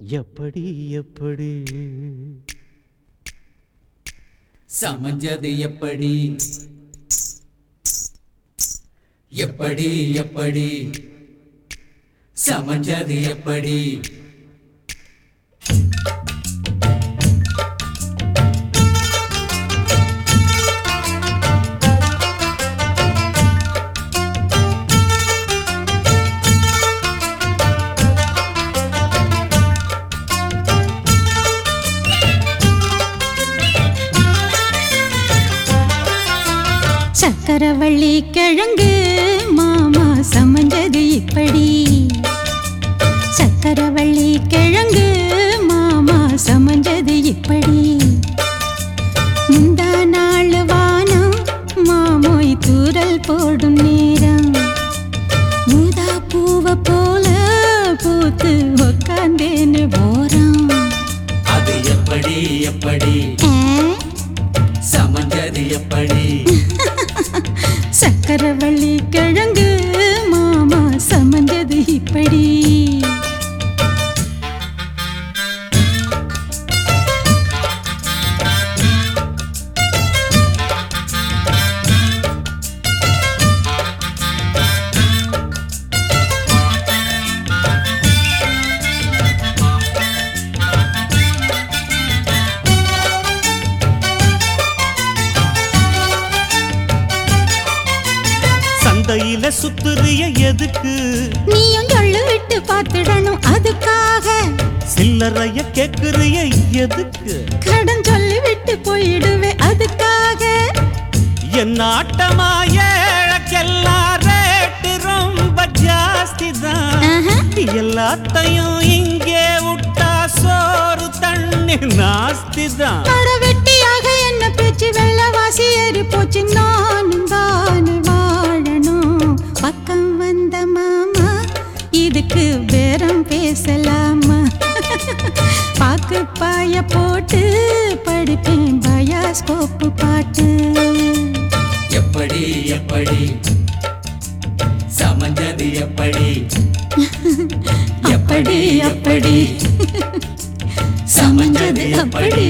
எப்படி எப்படி சமஞ்சது எப்படி எப்படி எப்படி சமஞ்சது எப்படி சக்கரவள்ளி கிழங்கு மாமா சமஞ்சது இப்படி சக்கரவள்ளி கிழங்கு மாமா சமஞ்சது இப்படி முந்தா நாள் வானம் மாமோய் தூரல் போடும் நேரம் மூதா பூவ போல பூத்து உக்காந்தேன்னு போறான் அது எப்படி எப்படி சமஞ்சது எப்படி சக்கரவள்ளி கிழங்கு மாமா சமஞ்சது இப்படி சந்தையில சுத்துறிய எதுக்கு நீயும் சொல்லு விட்டு பார்த்துடணும் அதுக்காக சில்லறைய கேக்குறிய எதுக்கு கடன் சொல்லி விட்டு போயிடுவே அதுக்காக என் ஆட்டமா ஏழக்கெல்லாம் ரேட்டு ரொம்ப ஜாஸ்தி தான் ஆஹா. எல்லாத்தையும் இங்கே விட்டா சோறு தண்ணி நாஸ்தி தான் அட வெட்டியாக என்ன பேச்சு வெள்ளவாசி ஏறி போச்சு நானும் தானே வாழணும் பக்கம் வந்த மாமா இதுக்கு பேரம் பேசலாமா பாக்கு பாய போட்டு படிப்பேன் பயாஸ்கோப்பு பாட்டு எப்படி எப்படி சமஞ்சது எப்படி அப்படி அப்படி சமஞ்சது எப்படி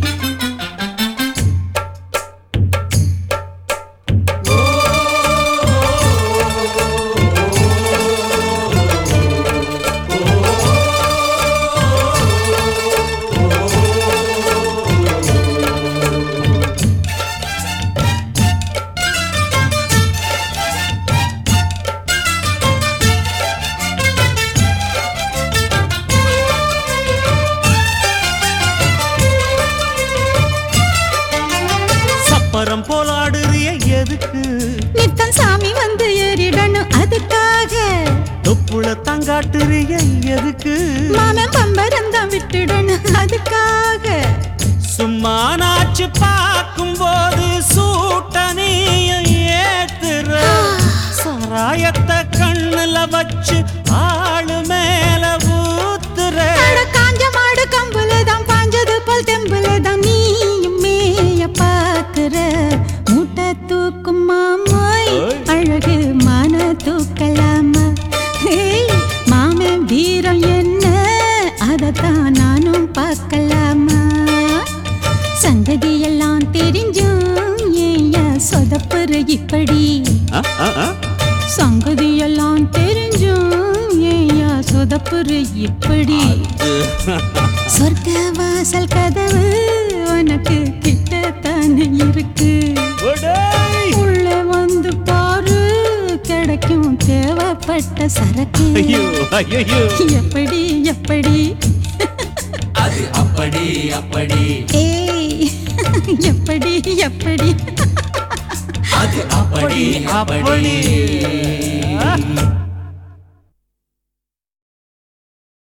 சப்பரம் போல ஆடுறிய எதுக்கு நித்தம் சாமி வந்து ஏறிடணும் அதுக்காக தொப்புள தங்காட்டுறிய எதுக்கு மாமன் பம்பரம் தான் விட்டுடணும் அதுக்காக சும்மா நாச்சு பார்க்கும் போது சூட்டனையும் ஏத்துற சாராயத்தை கண்ணுல வச்சு ஆளு மேல ஊத்துற அட காஞ்ச மாடு கம்புல தான் பாஞ்சது போல் தெம்புல தான் நீயும் மேய பாக்குற மூட்டை தூக்கும் மாமாய் ஓய். அழகு மான தூக்கலாமா ஏய், மாமன் வீரம் என்ன அதத்தான் நானும் பார்க்கலாமா சங்கதி எல்லாம் தெரிஞ்சும் ஏயா சொதப்புற இப்படி ஆ, ஆ, ஆ. சங்கதி எல்லாம் தெரிஞ்சும் ஏயா சொதப்புற இப்படி சொர்க்க வாசல் கதவு உனக்கு கிட்டத்தானே இருக்கு ஒடேய். உள்ள வந்து பாரு கிடைக்கும் தேவைப்பட்ட சரக்கு ஐயோ ஐயோ எப்படி எப்படி அது அப்படி அப்படி ஏய் எப்படி எப்படி அது அப்படி அப்படி அப்படி